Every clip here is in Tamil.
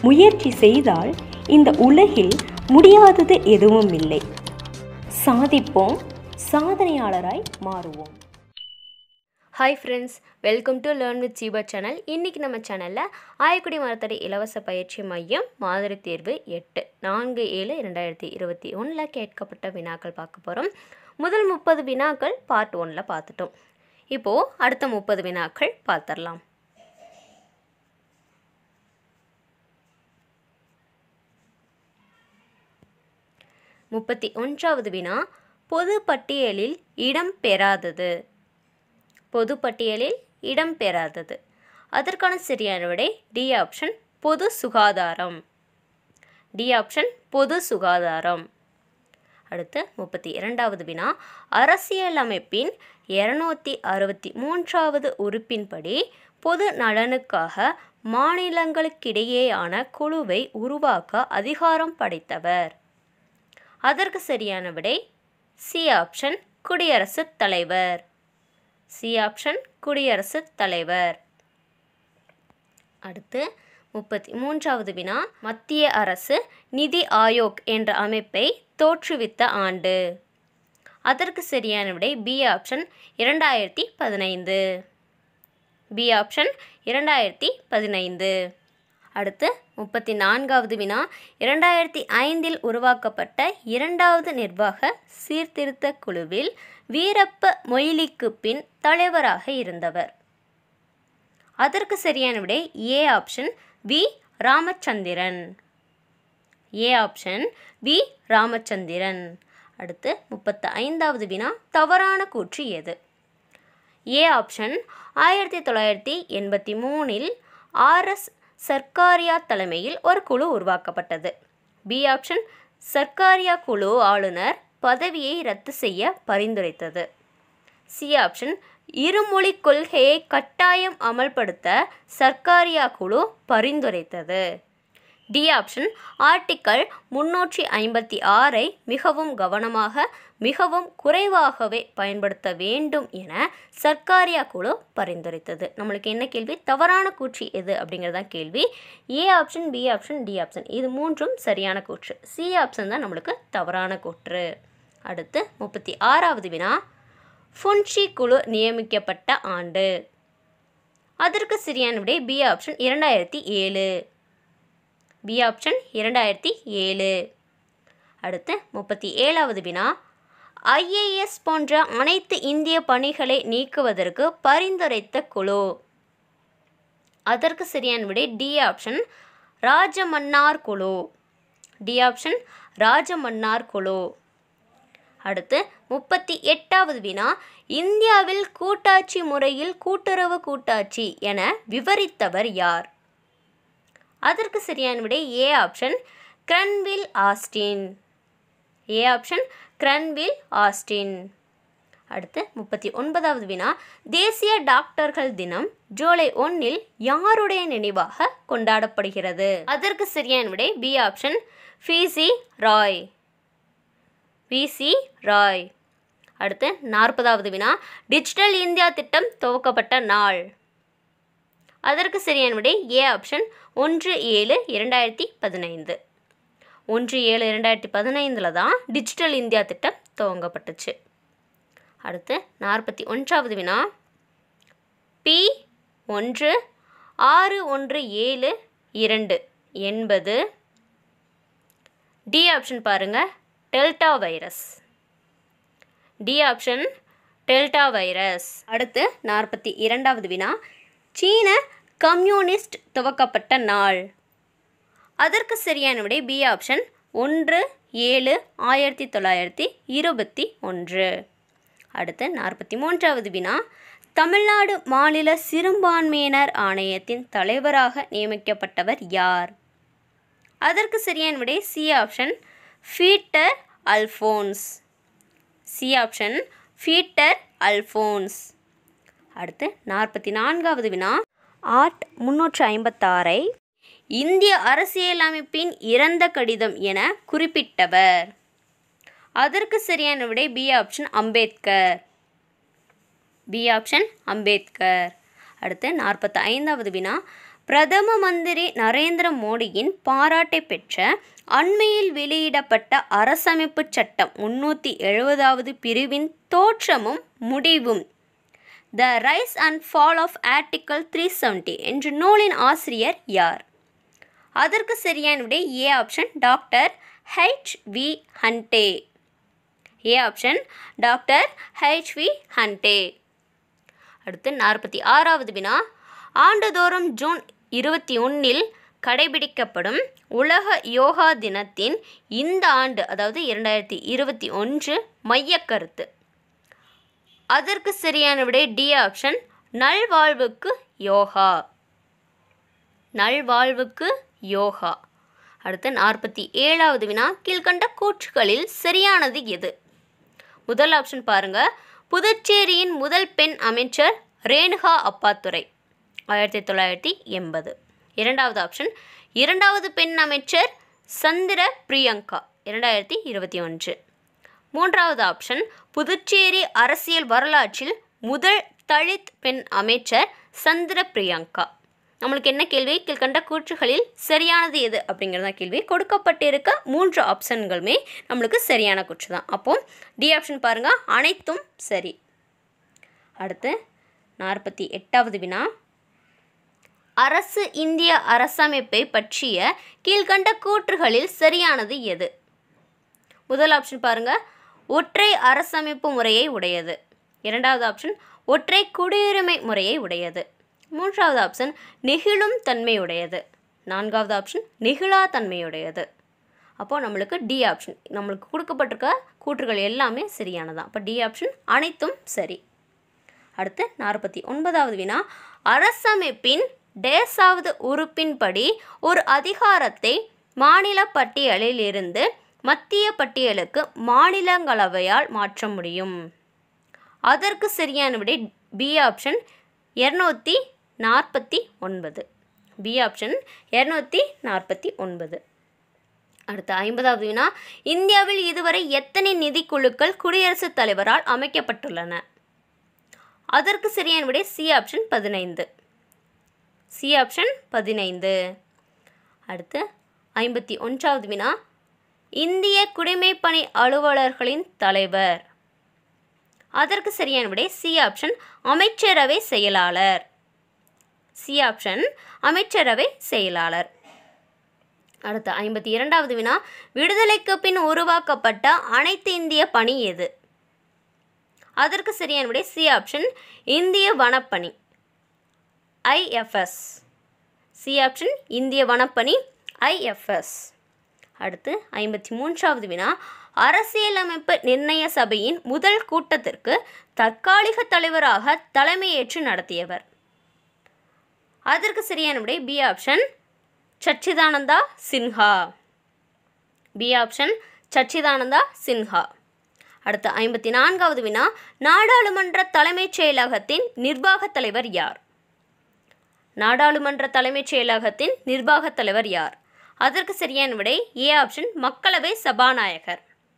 முயற்சி செய்தால் இந்த உலகில் முடியாதது எதுவும் இல்லை சாதிப்போம் சாதனையாளராய் மாறுவோம் hi friends welcome to learn with Seeba channel இன்றைக்கி நம்ம சேனலில் ஆயக்குடி மரத்தடி இலவச பயிற்சி மையம் மாதிரி தேர்வு எட்டு நான்கு ஏழு இரண்டாயிரத்தி இருபத்தி ஒன்றில் கேட்கப்பட்ட வினாக்கள் பார்க்க போகிறோம் முதல் முப்பது வினாக்கள் பார்ட் ஒன்னில் பார்த்துட்டோம் இப்போது அடுத்த முப்பது வினாக்கள் பார்த்துடலாம் முப்பத்தி ஒன்றாவது வினா பொது பட்டியலில் இடம் பெறாதது பொது பட்டியலில் இடம் பெறாதது அதற்கான சரியான விடை டி ஆப்ஷன் பொது சுகாதாரம் டி ஆப்ஷன் பொது சுகாதாரம் அடுத்து முப்பத்தி இரண்டாவது வினா அரசியலமைப்பின் இருநூத்தி அறுபத்தி மூன்றாவது உறுப்பின்படி பொது நலனுக்காக மாநிலங்களுக்கிடையேயான குழுவை உருவாக்க அதிகாரம் படைத்தவர் அதற்கு சரியான விடை சி ஆப்ஷன் குடியரசுத் தலைவர் சி ஆப்ஷன் குடியரசுத் தலைவர் அடுத்து முப்பத்தி மூன்றாவது வினா மத்திய அரசு நிதி ஆயோக் என்ற அமைப்பை தோற்றுவித்த ஆண்டு அதற்கு சரியான விடை பி ஆப்ஷன் இரண்டாயிரத்தி பதினைந்து பி ஆப்ஷன் இரண்டாயிரத்தி பதினைந்து அடுத்து முப்பத்தி நான்காவது வினா இரண்டாயிரத்தி ஐந்தில் உருவாக்கப்பட்ட இரண்டாவது நிர்வாக சீர்திருத்த குழுவில் வீரப்ப மொய்லிக்கு பின் தலைவராக இருந்தவர் அதற்கு சரியான விடை A option V Ramachandran A option V Ramachandran அடுத்து முப்பத்து ஐந்தாவது வினா தவறான கூற்று எது ஏ ஆப்ஷன் ஆயிரத்தி தொள்ளாயிரத்தி எண்பத்தி மூணில் ஆர்எஸ் சர்க்காரியா தலைமையில் ஒரு குழு உருவாக்கப்பட்டது பி ஆப்ஷன் சர்க்காரியா குழு ஆளுநர் பதவியை ரத்து செய்ய பரிந்துரைத்தது சி ஆப்ஷன் இருமொழி கொள்கையை கட்டாயம் அமல்படுத்த சர்க்காரியா குழு பரிந்துரைத்தது டி ஆப்ஷன் ஆர்டிக்கல் முன்னூற்றி ஐம்பத்தி ஆறை மிகவும் கவனமாக மிகவும் குறைவாகவே பயன்படுத்த வேண்டும் என சர்க்காரியா குழு பரிந்துரைத்தது நம்மளுக்கு என்ன கேள்வி தவறான கூற்று எது அப்படிங்கிறதான் கேள்வி A option B option D option இது மூன்றும் சரியான கூற்று சி ஆப்ஷன் தான் நம்மளுக்கு தவறான கூற்று அடுத்து முப்பத்தி ஆறாவது வினா ஃபுன்ஷி குழு நியமிக்கப்பட்ட ஆண்டு அதற்கு சரியான விடை பி ஆப்ஷன் இரண்டாயிரத்தி ஏழு பி ஆப்ஷன் இரண்டாயிரத்தி ஏழு அடுத்து முப்பத்தி ஏழாவது வினா ஐஏஎஸ் போன்ற அனைத்து இந்திய பணிகளை நீக்குவதற்கு பரிந்துரைத்த குழு அதற்கு சரியான விடை டி ஆப்ஷன் ராஜமன்னார் குழு டி ஆப்ஷன் ராஜமன்னார் குழு அடுத்து முப்பத்தி எட்டாவது வினா இந்தியாவில் கூட்டாட்சி முறையில் கூட்டுறவு கூட்டாட்சி என விவரித்தவர் யார் அதற்கு சரியான விடை A option Granville Austin A option Granville Austin அடுத்து முப்பத்தி ஒன்பதாவது வினா தேசிய டாக்டர்கள் தினம் ஜூலை ஒன்னில் யாருடைய நினைவாக கொண்டாடப்படுகிறது அதற்கு சரியான விடை B option PC Ray PC Ray அடுத்து நாற்பதாவது வினா டிஜிட்டல் இந்தியா திட்டம் துவக்கப்பட்ட நாள் அதற்கு சரியான விடை ஏ ஆப்ஷன் ஒன்று ஏழு இரண்டாயிரத்தி பதினைந்து ஒன்று ஏழு இரண்டாயிரத்தி பதினைந்தில் தான் டிஜிட்டல் இந்தியா திட்டம் துவங்கப்பட்டுச்சு அடுத்து நாற்பத்தி ஒன்றாவது வினா பி ஒன்று ஆறு ஒன்று ஏழு இரண்டு என்பது டி ஆப்ஷன் பாருங்கள் delta virus D option delta virus அடுத்து நாற்பத்தி இரண்டாவது வினா சீன கம்யூனிஸ்ட் துவக்கப்பட்ட நாள் அதற்கு சரியான விடை பி ஆப்ஷன் ஒன்று ஏழு ஆயிரத்தி தொள்ளாயிரத்தி இருபத்தி ஒன்று அடுத்து நாற்பத்தி மூன்றாவது வினா தமிழ்நாடு மாநில சிறுபான்மையினர் ஆணையத்தின் தலைவராக நியமிக்கப்பட்டவர் யார் அதற்கு சரியான விடை C option Peter Alphonse C option Peter Alphonse அடுத்து நாற்பத்தி நான்காவது வினா ஆர்ட் முன்னூற்று ஐம்பத்தாறை இந்திய அரசியலமைப்பின் இறந்த கடிதம் என குறிப்பிட்டவர் அதற்கு சரியான விடை B option Ambedkar B option Ambedkar அடுத்து நாற்பத்தி ஐந்தாவது வினா பிரதம மந்திரி நரேந்திர மோடியின் பாராட்டை பெற்ற அண்மையில் வெளியிடப்பட்ட அரசமைப்பு சட்டம் முன்னூற்றி எழுபதாவது பிரிவின் தோற்றமும் முடிவும் The Rise and Fall of Article three seventy என்ற நூலின் ஆசிரியர் யார் அதற்கு சரியான விடை A option doctor H V Hande A option doctor H V Hande அடுத்து நாற்பத்தி ஆறாவது வினா ஆண்டுதோறும் ஜூன் இருபத்தி ஒன்றில் கடைபிடிக்கப்படும் உலக யோகா தினத்தின் இந்த ஆண்டு அதாவது இரண்டாயிரத்தி இருபத்தி ஒன்று மையக்கருத்து அதற்கு சரியான விடை டி ஆப்ஷன் நல்வாழ்வுக்கு யோகா நல்வாழ்வுக்கு யோகா அடுத்து நாற்பத்தி ஏழாவது வினா கீழ்கண்ட கூற்றுகளில் சரியானது எது முதல் ஆப்ஷன் பாருங்க புதுச்சேரியின் முதல் பெண் அமைச்சர் ரேணுகா அப்பாத்துரை ஆயிரத்தி தொள்ளாயிரத்தி எண்பது இரண்டாவது ஆப்ஷன் இரண்டாவது பெண் அமைச்சர் சந்திர பிரியங்கா இரண்டாயிரத்தி இருபத்தி ஒன்று மூன்றாவது ஆப்ஷன் புதுச்சேரி அரசியல் வரலாற்றில் முதல் தலித் பெண் அமைச்சர் சந்திர பிரியங்கா நம்மளுக்கு என்ன கேள்வி கீழ்கண்ட கூற்றுகளில் சரியானது எது அப்படிங்கிறத கேள்வி கொடுக்கப்பட்டிருக்க மூன்று ஆப்ஷன்களுமே நம்மளுக்கு சரியான கூற்று தான் அப்போ டி ஆப்ஷன் பாருங்கள் அனைத்தும் சரி அடுத்து நாற்பத்தி எட்டாவது வினா அரசு இந்திய அரசமைப்பை பற்றிய கீழ்கண்ட கூற்றுகளில் சரியானது எது முதல் ஆப்ஷன் பாருங்க ஒற்றை அரசமைப்பு முறையை உடையது இரண்டாவது ஆப்ஷன் ஒற்றை குடியுரிமை முறையை உடையது மூன்றாவது ஆப்ஷன் நெகிழும் தன்மையுடையது நான்காவது ஆப்ஷன் நெகிழா தன்மையுடையது அப்போது நம்மளுக்கு டி ஆப்ஷன் நம்மளுக்கு கொடுக்கப்பட்டிருக்க கூற்றுகள் எல்லாமே சரியானதான் அப்போ டி ஆப்ஷன் அனைத்தும் சரி அடுத்து நாற்பத்தி ஒன்பதாவது வினா அரசமைப்பின் டேஸாவது உறுப்பின்படி ஒரு அதிகாரத்தை மாநில பட்டியலில் இருந்து மத்திய பட்டியலுக்கு மாநிலங்களவையால் மாற்ற முடியும் அதற்கு சரியான விடை பி ஆப்ஷன் இரநூத்தி நாற்பத்தி ஒன்பது பி ஆப்ஷன் இரநூத்தி நாற்பத்தி ஒன்பது அடுத்த ஐம்பதாவது வினா இந்தியாவில் இதுவரை எத்தனை நிதிக்குழுக்கள் குடியரசுத் தலைவரால் அமைக்கப்பட்டுள்ளன அதற்கு சரியான விடை சி ஆப்ஷன் பதினைந்து சி ஆப்ஷன் பதினைந்து அடுத்து ஐம்பத்தி ஒன்றாவது வினா இந்திய குடிமைப்பணி அலுவலர்களின் தலைவர் அதற்கு சரியான விடை சி ஆப்ஷன் அமைச்சரவை செயலாளர் சி ஆப்ஷன் அமைச்சரவை செயலாளர் அடுத்து ஐம்பத்தி இரண்டாவது வினா விடுதலைக்கு பின் உருவாக்கப்பட்ட அனைத்து இந்திய பணி எது அதற்கு சரியான விடை சி ஆப்ஷன் இந்திய வனப்பணி ஐஎஃப்எஸ் சி ஆப்ஷன் இந்திய வனப்பணி ஐஎஃப்எஸ் அடுத்து ஐம்பத்தி மூன்றாவது வினா அரசியலமைப்பு நிர்ணய சபையின் முதல் கூட்டத்திற்கு தற்காலிக தலைவராக தலைமையேற்று நடத்தியவர் அதற்கு சரியான விடை B option Sachchidananda Sinha B option Sachchidananda Sinha அடுத்து ஐம்பத்தி நான்காவது வினா நாடாளுமன்ற தலைமைச் செயலகத்தின் நிர்வாகத் தலைவர் யார் நாடாளுமன்ற தலைமைச் செயலகத்தின் நிர்வாகத் தலைவர் யார் அதற்கு சரியான விடை ஏ ஆப்ஷன் மக்களவை சபாநாயகர்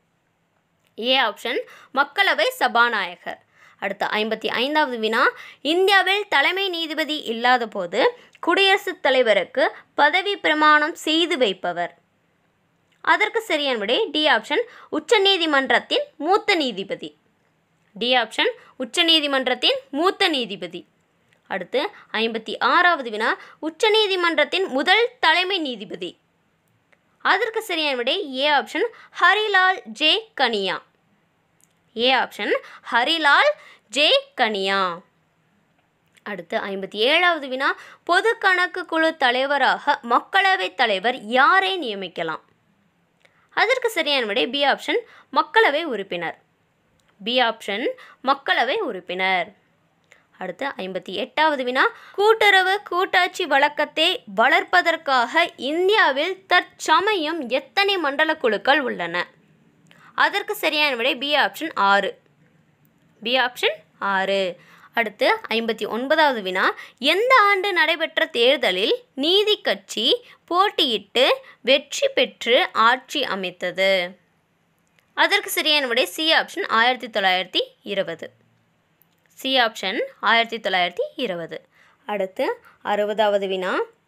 ஏ ஆப்ஷன் மக்களவை சபாநாயகர் அடுத்த ஐம்பத்தி ஐந்தாவது வினா இந்தியாவில் தலைமை நீதிபதி இல்லாத போது குடியரசுத் தலைவருக்கு பதவி பிரமாணம் செய்து வைப்பவர் அதற்கு சரியான விடை டி ஆப்ஷன் உச்சநீதிமன்றத்தின் மூத்த நீதிபதி டி ஆப்ஷன் உச்சநீதிமன்றத்தின் மூத்த நீதிபதி அடுத்து ஐம்பத்தி ஆறாவது வினா உச்சநீதிமன்றத்தின் முதல் தலைமை நீதிபதி அதற்கு சரியான விடை A option Harilal J Kania A option Harilal J Kania அடுத்து ஐம்பத்தி ஏழாவது வினா பொது கணக்கு குழு தலைவராக மக்களவைத் தலைவர் யாரை நியமிக்கலாம் அதற்கு சரியான விடை பி ஆப்ஷன் மக்களவை உறுப்பினர் பி ஆப்ஷன் மக்களவை உறுப்பினர் அடுத்து ஐம்பத்தி எட்டாவது வினா கூட்டுறவு கூட்டாட்சி வழக்கத்தை வளர்ப்பதற்காக இந்தியாவில் தற்சமயம் எத்தனை மண்டல குழுக்கள் உள்ளன அதற்கு சரியான விடை பி ஆப்ஷன் ஆறு பி ஆப்ஷன் ஆறு அடுத்து ஐம்பத்தி ஒன்பதாவது வினா எந்த ஆண்டு நடைபெற்ற தேர்தலில் நீதி கட்சி போட்டியிட்டு வெற்றி பெற்று ஆட்சி அமைத்தது அதற்கு சரியான விடை சி ஆப்ஷன் ஆயிரத்தி தொள்ளாயிரத்தி இருபது சி ஆப்ஷன் ஆயிரத்தி தொள்ளாயிரத்தி இருபது அடுத்து அறுபதாவது வினா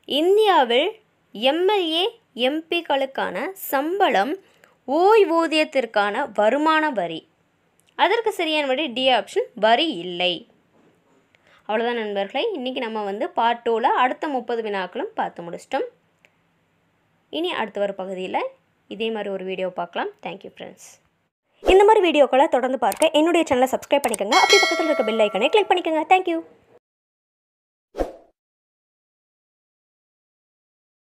இந்தியாவில் எம்எல்ஏ எம்பிக்களுக்கான சம்பளம் ஓய்வூதியத்திற்கான வருமான வரி அதற்கு சரியான விடை டி ஆப்ஷன் வரி இல்லை அவ்வளோதான் நண்பர்களே இன்றைக்கி நம்ம வந்து பார்ட் டூவில் அடுத்த முப்பது வினாக்களும் பார்த்து முடிச்சிட்டோம் இனி அடுத்த வர பகுதியில் இதே மாதிரி ஒரு வீடியோ பார்க்கலாம் தேங்க்யூ ஃப்ரெண்ட்ஸ் இந்த மாதிரி வீடியோக்களை தொடர்ந்து பார்க்க என்னுடைய சேனலை சப்ஸ்கிரைப் பண்ணிக்கோங்க அப்படி பக்கத்தில் இருக்க பெல் ஐக்கனை கிளிக் பண்ணிக்கோங்க தேங்க்யூ